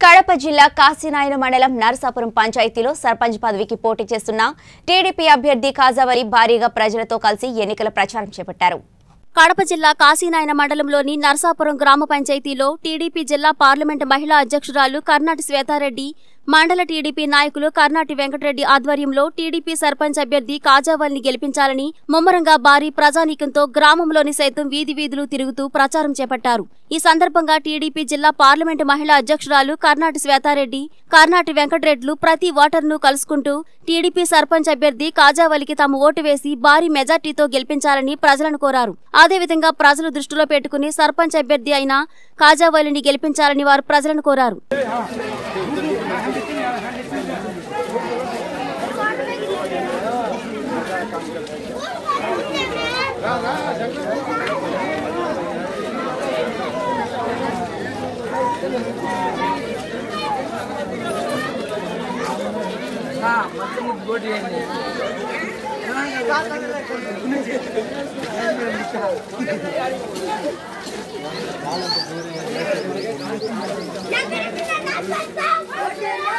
కడప జిల్లా కాశీనాయన మండలం నరసాపురం పంచాయతీలో సర్పంచ్ పదవికి పోటీ చేస్తున్న టీడీపీ అభ్యర్థి కాజావలి భారీగా ప్రజలతో కలిసి ఎన్నికల ప్రచారం చేపట్టారు కడప జిల్లా కాశీనాయన మండలంలోని నర్సాపురం గ్రామ పంచాయతీలో టీడీపీ జిల్లా పార్లమెంటు మహిళా అధ్యక్షురాలు కర్నాటి శ్వేతారెడ్డి మండల టీడీపీ నాయకులు కర్నాటి వెంకటరెడ్డి ఆధ్వర్యంలో టీడీపీ సర్పంచ్ అభ్యర్థి కాజావల్ని గెలిపించాలని ముమ్మరంగా భారీ ప్రజానీకంతో గ్రామంలోని సైతం వీధి వీధులు తిరుగుతూ ప్రచారం చేపట్టారు ఈ సందర్భంగా టీడీపీ జిల్లా పార్లమెంటు మహిళా అధ్యక్షురాలు కర్నాటి శ్వేతారెడ్డి కర్నాటి వెంకటరెడ్లు ప్రతి ఓటర్ను కలుసుకుంటూ టీడీపీ సర్పంచ్ అభ్యర్థి కాజావలికి తమ ఓటు వేసి భారీ మెజార్టీతో గెలిపించాలని ప్రజలను కోరారు అదేవిధంగా ప్రజలు దృష్టిలో పెట్టుకుని సర్పంచ్ అభ్యర్థి అయిన కాజావలిని గెలిపించాలని వారు ప్రజలను కోరారు Thank you.